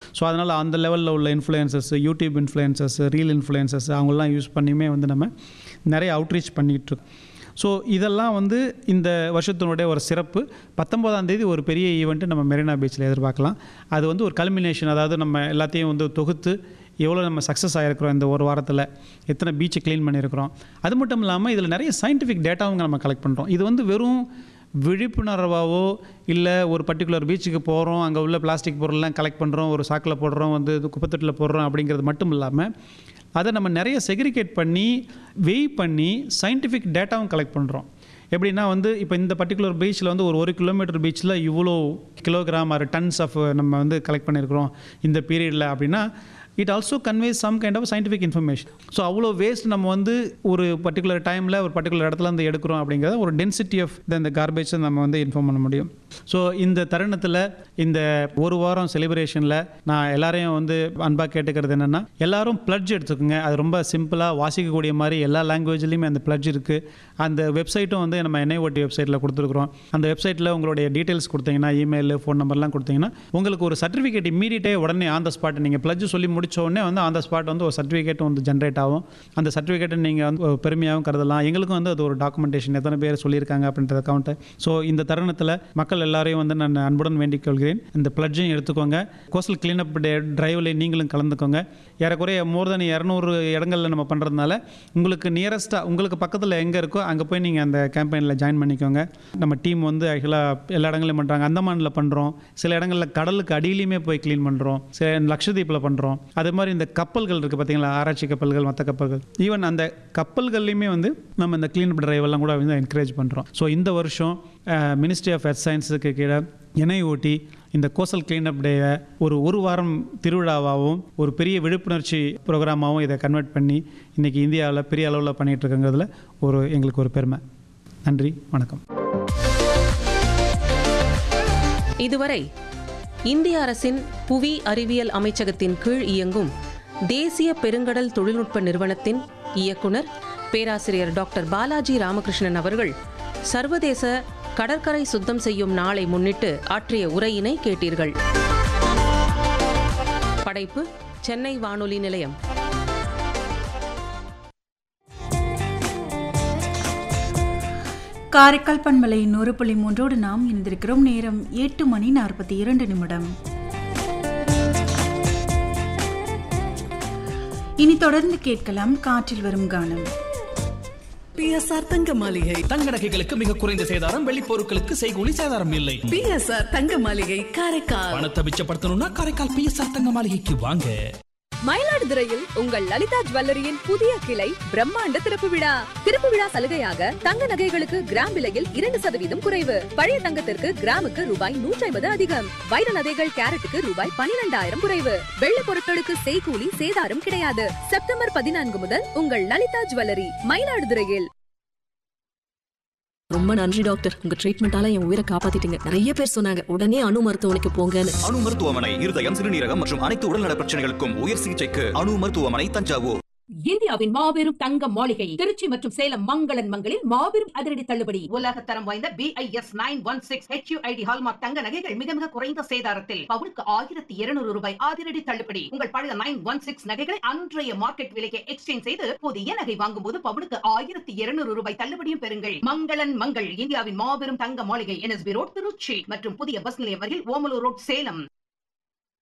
so அதனால் அந்த லெவலில் உள்ள influences YouTube influences reel influences அவங்களாம் யூஸ் பண்ணியுமே வந்து நம்ம நிறைய அவுட்ரீச் பண்ணிகிட்ருக்கோம் ஸோ இதெல்லாம் வந்து இந்த வருஷத்தினுடைய ஒரு சிறப்பு பத்தொம்போதாம் தேதி ஒரு பெரிய ஈவெண்ட்டு நம்ம மெரினா பீச்சில் எதிர்பார்க்கலாம் அது வந்து ஒரு கல்மினேஷன் அதாவது நம்ம எல்லாத்தையும் வந்து தொகுத்து எவ்வளோ நம்ம சக்ஸஸ் ஆகிருக்கிறோம் இந்த ஒரு வாரத்தில் எத்தனை பீச்சை க்ளீன் பண்ணியிருக்கிறோம் அது மட்டும் இல்லாமல் இதில் நிறைய சயின்டிஃபிக் டேட்டாவும் நம்ம கலெக்ட் பண்ணுறோம் இது வந்து வெறும் விழிப்புணர்வாவோ இல்லை ஒரு பர்டிகுலர் பீச்சுக்கு போகிறோம் அங்கே உள்ள பிளாஸ்டிக் பொருள்லாம் கலெக்ட் பண்ணுறோம் ஒரு சாக்கில் போடுறோம் வந்து இது குப்பத்தொட்டில் போடுறோம் அப்படிங்கிறது மட்டும் இல்லாமல் அதை நம்ம நிறைய செக்ரிகேட் பண்ணி வெய் பண்ணி சயின்டிஃபிக் டேட்டாவும் கலெக்ட் பண்ணுறோம் எப்படின்னா வந்து இப்போ இந்த பர்டிகுலர் பீச்சில் வந்து ஒரு ஒரு கிலோமீட்டர் பீச்சில் இவ்வளோ கிலோகிராம் ஆர் டன்ஸ் ஆஃப் நம்ம வந்து கலெக்ட் பண்ணியிருக்கிறோம் இந்த பீரியடில் அப்படின்னா it also conveys some kind of scientific information so அவ்வளோ வேஸ்ட் நம்ம வந்து ஒரு பர்டிகுலர் டைமில் ஒரு பர்டிகுலர் இடத்துல இருந்து எடுக்கிறோம் அப்படிங்கிறத ஒரு டென்சிட்டி ஆஃப் இந்த கார்பேஜை நம்ம வந்து இன்ஃபார்ம் பண்ண முடியும் ஸோ இந்த தருணத்தில் இந்த ஒரு வாரம் செலிப்ரேஷனில் நான் எல்லாரையும் வந்து அன்பாக கேட்டுக்கிறது என்னென்னா எல்லாரும் பிளட்ஜ் எடுத்துக்கோங்க அது ரொம்ப சிம்பிளாக வாசிக்கக்கூடிய மாதிரி எல்லா லாங்குவேஜ்லேயுமே அந்த பிளட்ஜ் இருக்குது அந்த வெப்சைட்டும் வந்து நம்ம என்ஐஓடி வெப்சைட்டில் கொடுத்துருக்குறோம் அந்த வெப்சைட்டில் உங்களுடைய டீட்டெயில்ஸ் கொடுத்தீங்கன்னா இமெயில் ஃபோன் நம்பர்லாம் கொடுத்தீங்கன்னா உங்களுக்கு ஒரு சர்டிஃபிகேட் இம்மீடியட்டே உடனே ஆன் த ஸ்பாட் நீங்கள் பிளட்ஜ் சொல்லி முடிச்ச உடனே வந்து ஆன் த ஸ்பாட் வந்து ஒரு சர்டிஃபிகேட் வந்து ஜென்ரேட் ஆகும் அந்த சர்டிஃபிகேட்டை நீங்கள் வந்து ஒரு பெருமையாகவும் கருதலாம் எங்களுக்கும் வந்து அது ஒரு டாக்குமெண்டேஷன் எத்தனை பேர் சொல்லியிருக்காங்க அப்படின்ற அக்கௌண்ட்டை ஸோ இந்த தருணத்தில் மக்கள் எல்லாரையும் வந்து நான் அன்புடன் வேண்டிக் கொள்கிறேன் இந்த பிளட்ஜையும் எடுத்துக்கோங்க கோஸ்டல் கிளீனப் டே டிரைவில் நீங்களும் கலந்துக்கோங்க ஏறக்குறைய மோர் தென் இரநூறு இடங்களில் நம்ம பண்ணுறதுனால உங்களுக்கு நியரஸ்ட்டாக உங்களுக்கு பக்கத்தில் எங்கே இருக்கோ அங்கே போய் நீங்கள் அந்த கேம்பெயினில் ஜாயின் பண்ணிக்கோங்க நம்ம டீம் வந்து ஆக்சுவலாக எல்லா இடங்களையும் பண்ணுறாங்க அந்தமானில் பண்ணுறோம் சில இடங்களில் கடலுக்கு அடியிலையுமே போய் க்ளீன் பண்ணுறோம் சில லக்ஷதீப்பில் பண்ணுறோம் அதே மாதிரி இந்த கப்பல்கள் இருக்குது பார்த்தீங்களா ஆராய்ச்சி கப்பல்கள் மற்ற கப்பல்கள் ஈவன் அந்த கப்பல்கள்லையுமே வந்து நம்ம இந்த க்ளீன் டிரைவ் எல்லாம் கூட வந்து என்கரேஜ் பண்ணுறோம் ஸோ இந்த வருஷம் மினிஸ்ட்ரி ஆஃப் எர்த் சயின்ஸுக்கு கீழே என்ஐஓடி இந்த கோசல் கிளீனப் டேயை ஒரு ஒரு வாரம் திருவிழாவாகவும் ஒரு பெரிய விழிப்புணர்ச்சி ப்ரோக்ராமாகவும் இதை கன்வெர்ட் பண்ணி இன்றைக்கி இந்தியாவில் பெரிய அளவில் பண்ணிகிட்டு இருக்கங்கிறதுல ஒரு எங்களுக்கு ஒரு பெருமை நன்றி வணக்கம் இதுவரை இந்திய அரசின் புவி அறிவியல் அமைச்சகத்தின் கீழ் இயங்கும் தேசிய பெருங்கடல் தொழில்நுட்ப நிறுவனத்தின் இயக்குனர் பேராசிரியர் டாக்டர் பாலாஜி ராமகிருஷ்ணன் அவர்கள் சர்வதேச கடற்கரை சுத்தம் செய்யும் நாளை முன்னிட்டு ஆற்றிய உரையினை கேட்டீர்கள் படைப்பு சென்னை வானொலி நிலையம் காரைக்கால் பண்பலை நூறு புள்ளி மூன்றோடு நாம் இணைந்திருக்கிறோம் நேரம் எட்டு மணி நாற்பத்தி இரண்டு நிமிடம் இனி தொடர்ந்து கேட்கலாம் காற்றில் வரும் கானம் பிஎஸ்ஆர் தங்க மாளிகை தங்க நகைகளுக்கு மிக குறைந்த சேதாரம் வெள்ளி பொருட்களுக்கு செய்கூலி சேதாரம் இல்லை பிஎஸ்ஆர் தங்க மாளிகை காரைக்கால் பணத்தை மிச்சப்படுத்தணும்னா காரைக்கால் பிஎஸ்ஆர் தங்க மாளிகைக்கு வாங்க மயிலாடுதுறையில் உங்கள் லலிதா ஜுவல்லரியின் புதிய கிளை பிரம்மாண்ட திறப்பு விழா திறப்பு விழா சலுகையாக தங்க நகைகளுக்கு கிராம் விலையில் இரண்டு சதவீதம் குறைவு பழைய தங்கத்திற்கு கிராமுக்கு ரூபாய் நூற்றி ஐம்பது அதிகம் வைர நகைகள் கேரட்டுக்கு ரூபாய் பனிரெண்டாயிரம் குறைவு வெள்ளி பொருட்களுக்கு செய்கூலி சேதாரம் கிடையாது செப்டம்பர் பதினான்கு முதல் உங்கள் லலிதா ஜுவல்லரி மயிலாடுதுறையில் ரொம்ப நன்றி டாக்டர் உங்க ட்ரீட்மெண்டால என் உயிரை காப்பாத்திட்டீங்க நிறைய பேர் சொன்னாங்க உடனே அணு மருத்துவமனைக்கு போங்கன்னு அணு மருத்துவமனை இருதயம் சிறுநீரகம் மற்றும் அனைத்து உடல்நல பிரச்சனைகளுக்கும் உயர் சிகிச்சைக்கு அணு மருத்துவமனை தஞ்சாவூர் இந்தியாவின் மாபெரும் தங்க மாளிகை திருச்சி மற்றும் சேலம் மங்களன் மங்களில் மாபெரும் அதிரடி தள்ளுபடி உலக தரம் வாய்ந்த BIS nine one six HUID hallmark தங்க நகைகள் மிக மிக குறைந்த சேதாரத்தில் பவுனுக்கு ஆயிரத்தி இருநூறு ரூபாய் அதிரடி தள்ளுபடி உங்கள் பழைய நைன் ஒன் சிக்ஸ் நகைகளை அன்றைய மார்க்கெட் விலைக்கு எக்ஸ்சேஞ்ச் செய்து புதிய நகை வாங்கும் போது பவுனுக்கு ஆயிரத்தி இருநூறு ரூபாய் தள்ளுபடியும் பெறுங்கள் மங்களன் மங்கள் இந்தியாவின் மாபெரும் தங்க மாளிகை என்எஸ்பி ரோட் திருச்சி மற்றும் புதிய பஸ் நிலையம் வரையில் ஓமலூர் ரோட் சேலம்